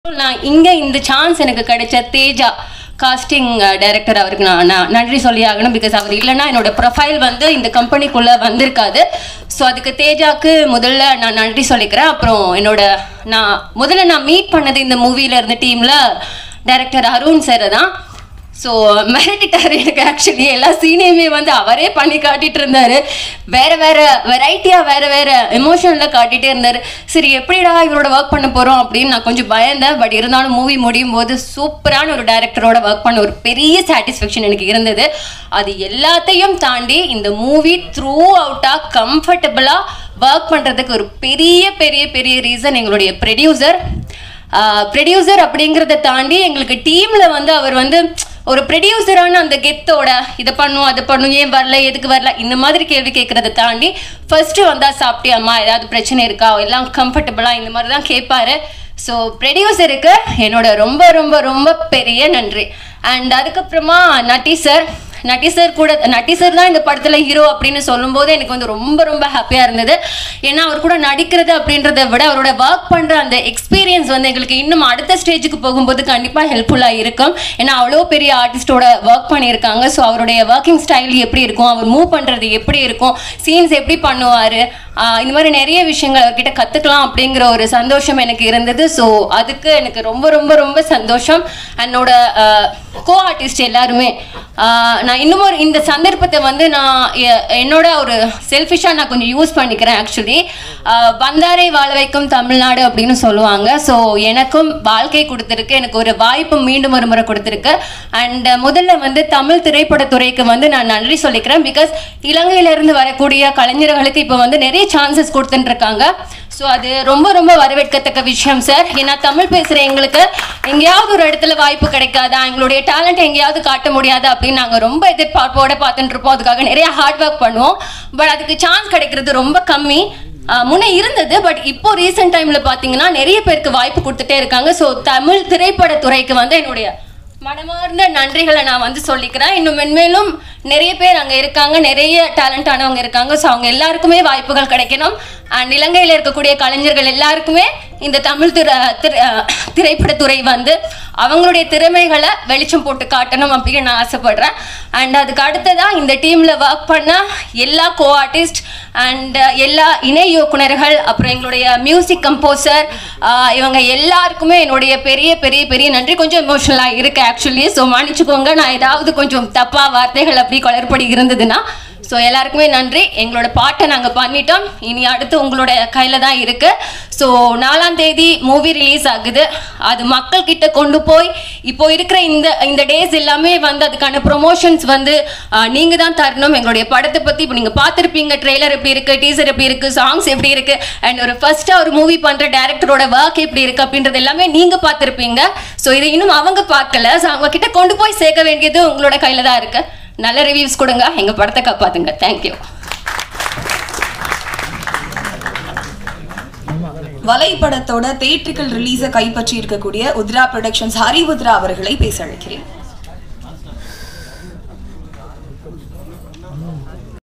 நான் இங்க இந்த சான்ஸ் எனக்கு கிடைச்ச தேஜா காஸ்டிங் டைரக்டர் அவருக்கு நான் நான் நன்றி சொல்லி ஆகணும் பிகாஸ் அவர் இல்லைன்னா என்னோட ப்ரொஃபைல் வந்து இந்த கம்பெனிக்குள்ள வந்திருக்காது ஸோ அதுக்கு தேஜாக்கு முதல்ல நான் நன்றி சொல்லிக்கிறேன் அப்புறம் என்னோட நான் முதல்ல நான் மீட் பண்ணது இந்த மூவில இருந்த டீம்ல டைரக்டர் அருண் சார் தான் ஸோ மிரட்டிட்டாரு எனக்கு ஆக்சுவலி எல்லா சீனையுமே வந்து அவரே பண்ணி காட்டிட்டு இருந்தாரு வேற வேற வெரைட்டியா வேற வேற எமோஷன்ல காட்டிட்டே இருந்தாரு சரி எப்படிடா இவரோட ஒர்க் பண்ண போறோம் அப்படின்னு நான் கொஞ்சம் பயந்தேன் பட் இருந்தாலும் மூவி முடியும் போது சூப்பரான ஒரு டைரக்டரோட ஒர்க் பண்ண ஒரு பெரிய சாட்டிஸ்ஃபேக்ஷன் எனக்கு இருந்தது அது எல்லாத்தையும் தாண்டி இந்த மூவி த்ரூ அவுட்டா கம்ஃபர்டபுளா ஒர்க் பண்றதுக்கு ஒரு பெரிய பெரிய பெரிய ரீசன் எங்களுடைய ப்ரொடியூசர் ப்ரொடியூசர் அப்படிங்கிறத தாண்டி எங்களுக்கு டீம்ல வந்து அவர் வந்து ஒரு ப்ரொடியூசரான அந்த கெத்தோட இதை பண்ணும் அதை பண்ணும் ஏன் வரல எதுக்கு வரல இந்த மாதிரி கேள்வி கேட்கறத தாண்டி ஃபர்ஸ்ட் வந்தா சாப்பிட்டியாம்மா ஏதாவது பிரச்சனை இருக்கா எல்லாம் கம்ஃபர்டபுளா இந்த மாதிரி தான் கேட்பாரு ஸோ ப்ரொடியூசருக்கு என்னோட ரொம்ப ரொம்ப ரொம்ப பெரிய நன்றி அண்ட் அதுக்கப்புறமா நட்டி சார் நட்டி சார் கூட நட்டி சார் தான் இந்த படத்துல ஹீரோ அப்படின்னு சொல்லும்போது எனக்கு வந்து ரொம்ப ரொம்ப ஹாப்பியா இருந்தது ஏன்னா அவர் கூட நடிக்கிறது அப்படின்றத விட அவரோட ஒர்க் பண்ற அந்த எக்ஸ்பீரியன்ஸ் வந்து எங்களுக்கு இன்னும் அடுத்த ஸ்டேஜுக்கு போகும்போது கண்டிப்பா ஹெல்ப்ஃபுல்லா இருக்கும் ஏன்னா அவ்வளோ பெரிய ஆர்டிஸ்டோட ஒர்க் பண்ணியிருக்காங்க ஸோ அவருடைய ஒர்க்கிங் ஸ்டைல் எப்படி இருக்கும் அவர் மூவ் பண்றது எப்படி இருக்கும் சீன்ஸ் எப்படி பண்ணுவாரு ஆஹ் இந்த மாதிரி நிறைய விஷயங்கள் அவர்கிட்ட கத்துக்கலாம் அப்படிங்கிற ஒரு சந்தோஷம் எனக்கு இருந்தது ஸோ அதுக்கு எனக்கு ரொம்ப ரொம்ப ரொம்ப சந்தோஷம் என்னோட கோ ஆர்டிஸ்ட் எல்லாருமே ஆஹ் நான் இன்னும் ஒரு இந்த சந்தர்ப்பத்தை வந்து நான் எ- என்னோட ஒரு செல்ஃபிஷாக நான் கொஞ்சம் யூஸ் பண்ணிக்கிறேன் ஆக்சுவலி வந்தாரை வாழ வைக்கும் தமிழ்நாடு அப்படின்னு சொல்லுவாங்க ஸோ எனக்கும் வாழ்க்கை கொடுத்துருக்கு எனக்கு ஒரு வாய்ப்பு மீண்டும் ஒரு முறை கொடுத்துருக்கு அண்ட் முதல்ல வந்து தமிழ் திரைப்படத்துறைக்கு வந்து நான் நன்றி சொல்லிக்கிறேன் பிகாஸ் இலங்கையிலிருந்து வரக்கூடிய கலைஞர்களுக்கு இப்போ வந்து நிறைய சான்சஸ் கொடுத்துட்டு இருக்காங்க ஸோ அது ரொம்ப ரொம்ப வரவேற்கத்தக்க விஷயம் சார் ஏன்னா தமிழ் பேசுகிற எங்களுக்கு எங்கேயாவது ஒரு இடத்துல வாய்ப்பு கிடைக்காதா எங்களுடைய டேலண்ட் எங்கேயாவது காட்ட முடியாதா அப்படின்னு நாங்கள் ரொம்ப எதிர்பார்ப்போட பார்த்துட்டு இருப்போம் அதுக்காக நிறைய ஹார்ட் ஒர்க் பண்ணுவோம் பட் அதுக்கு சான்ஸ் கிடைக்கிறது ரொம்ப கம்மி ஆஹ் முன்ன இருந்தது பட் இப்போ ரீசெண்ட் டைம்ல பாத்தீங்கன்னா நிறைய பேருக்கு வாய்ப்பு கொடுத்துட்டே இருக்காங்க ஸோ தமிழ் திரைப்படத்துறைக்கு வந்து என்னுடைய மனமார்ந்த நன்றிகளை நான் வந்து சொல்லிக்கிறேன் இன்னும் மென்மேலும் நிறைய பேர் அங்கே இருக்காங்க நிறைய டேலண்டானவங்க இருக்காங்க ஸோ அவங்க எல்லாருக்குமே வாய்ப்புகள் கிடைக்கணும் அண்ட் இலங்கையில் இருக்கக்கூடிய கலைஞர்கள் எல்லாருக்குமே இந்த தமிழ் திரை திரை அஹ் திரைப்படத்துறை வந்து அவங்களுடைய திறமைகளை வெளிச்சம் போட்டு காட்டணும் அப்படின்னு நான் ஆசைப்படுறேன் அண்ட் அதுக்கு அடுத்ததாக இந்த டீமில் ஒர்க் பண்ண எல்லா கோ ஆர்டிஸ்ட் அண்ட் எல்லா இணை இயக்குனர்கள் அப்புறம் எங்களுடைய மியூசிக் கம்போசர் இவங்க எல்லாருக்குமே என்னுடைய பெரிய பெரிய பெரிய நன்றி கொஞ்சம் எமோஷனலாக இருக்கு ஆக்சுவலி ஸோ மன்னிச்சுக்கோங்க நான் ஏதாவது கொஞ்சம் தப்பா வார்த்தைகள் அப்படி குளறுபடி இருந்ததுன்னா ஸோ எல்லாருக்குமே நன்றி எங்களோட பாட்டை நாங்கள் பண்ணிட்டோம் இனி அடுத்து உங்களோட கையில் தான் இருக்கு ஸோ நாலாம் தேதி மூவி ரிலீஸ் ஆகுது அது மக்கள் கிட்ட கொண்டு போய் இப்போ இருக்கிற இந்த இந்த டேஸ் எல்லாமே வந்து அதுக்கான ப்ரொமோஷன்ஸ் வந்து ஆஹ், நீங்க தான் தரணும் எங்களுடைய படத்தை பத்தி இப்போ நீங்க பார்த்துருப்பீங்க ட்ரெய்லர் எப்படி இருக்கு டீசர் எப்படி இருக்கு சாங்ஸ் எப்படி இருக்கு அண்ட் ஒரு ஃபர்ஸ்டா ஒரு மூவி பண்ற டேரக்டரோட ஒர்க் எப்படி இருக்கு அப்படின்றது எல்லாமே நீங்க பார்த்துருப்பீங்க ஸோ இதை இன்னும் அவங்க பார்க்கல ஸோ அவங்க கிட்ட கொண்டு போய் சேர்க்க வேண்டியது உங்களோட கையில தான் இருக்கு நல்ல ரிவ்யூஸ் கொடுங்க எங்க படத்தை காப்பாத்துங்க தேங்க்யூ வலைப்படத்தோட தேட்ரிக்கல் ரிலீஸை கைப்பற்றி இருக்கக்கூடிய உத்ரா ப்ரொடக்ஷன்ஸ் ஹரி உத்ரா அவர்களை பேச அழைக்கிறேன்